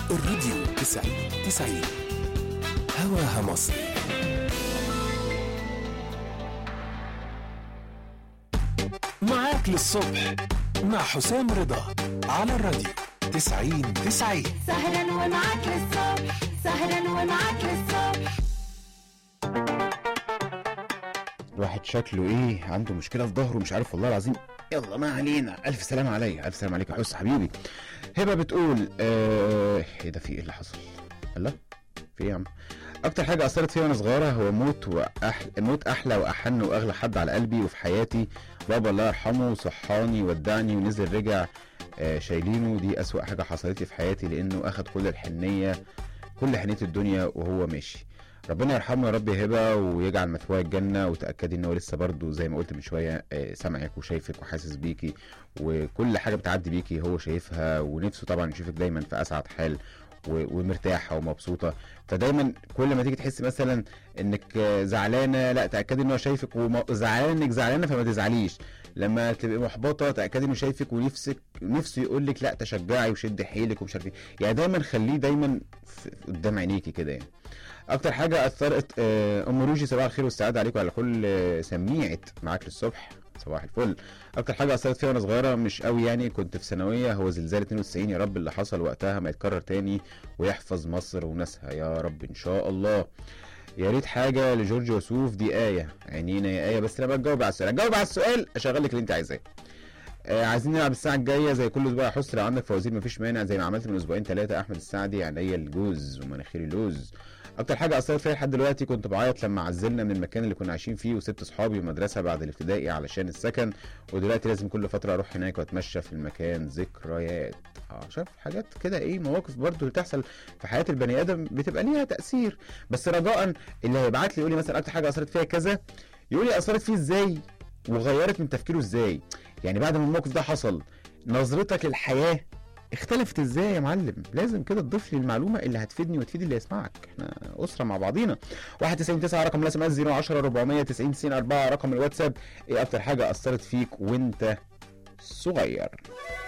الراديو 90 90 هواها مصري معاك للصبح مع حسام رضا على الراديو 90 90 سهرا ومعاك للصبح سهرا ومعاك للصبح الواحد شكله ايه عنده مشكله في ظهره مش عارف والله العظيم يلا ما علينا الف سلام عليا الف سلام عليك يا حس حبيبي هبه بتقول آه ايه ده في ايه اللي حصل الله في ايه يا عم اكتر حاجه اثرت فيا وانا صغيره هو موت واحلى موت احلى واحن واغلى حد على قلبي وفي حياتي بابا الله يرحمه صحاني ودعني ونزل رجع آه شايلينه دي اسوأ حاجه حصلت لي في حياتي لانه اخد كل الحنيه كل حنيه الدنيا وهو ماشي ربنا يرحمه يا رب يا هبه ويجعل مثواه الجنه وتاكدي ان هو لسه برضه زي ما قلت من شويه آه، سامعك وشايفك وحاسس بيكي وكل حاجه بتعدي بيكي هو شايفها ونفسه طبعا يشوفك دايما في اسعد حال و- ومرتاحه ومبسوطه فدايما كل ما تيجي تحسي مثلا انك آه، زعلانه لا تاكدي ان هو شايفك وزعلانه انك زعلانه فما تزعليش لما تبقي محبطه تاكدي انه شايفك ونفسك نفسه يقول لك لا تشجعي وشدي حيلك ومش عارف ايه يعني دايما خليه دايما في- قدام عينيكي كده يعني اكتر حاجه اثرت آه، ام روجي صباح الخير والسعاده عليكم على كل آه، سميعه معاك للصبح صباح الفل اكتر حاجه اثرت فيها وانا صغيره مش قوي يعني كنت في ثانويه هو زلزال 92 يا رب اللي حصل وقتها ما يتكرر تاني ويحفظ مصر وناسها يا رب ان شاء الله يا ريت حاجه لجورج وسوف دي ايه عينينا يا ايه بس لما تجاوب على السؤال جاوب على السؤال اشغل لك اللي انت عايزاه آه عايزين نلعب الساعة الجاية زي كل أسبوع يا حس لو عندك فوازير مفيش مانع زي ما عملت من أسبوعين ثلاثة أحمد السعدي عينيا الجوز ومناخيري لوز أكتر حاجة أثرت فيا لحد دلوقتي كنت بعيط لما عزلنا من المكان اللي كنا عايشين فيه وسبت صحابي ومدرسة بعد الابتدائي علشان السكن ودلوقتي لازم كل فترة أروح هناك وأتمشى في المكان ذكريات اه شايف حاجات كده ايه مواقف برضو اللي بتحصل في حياة البني آدم بتبقى ليها تأثير بس رجاء اللي هيبعت لي يقول لي مثلا أكتر حاجة أثرت فيا كذا يقول لي أثرت فيه إزاي وغيرت من تفكيره إزاي يعني بعد ما الموقف ده حصل نظرتك للحياة اختلفت ازاي يا معلم لازم كده تضيف لي المعلومه اللي هتفيدني وتفيد اللي يسمعك احنا اسره مع بعضينا 199 رقم الاس ام اس 010 490 90 4 رقم الواتساب ايه اكتر حاجه اثرت فيك وانت صغير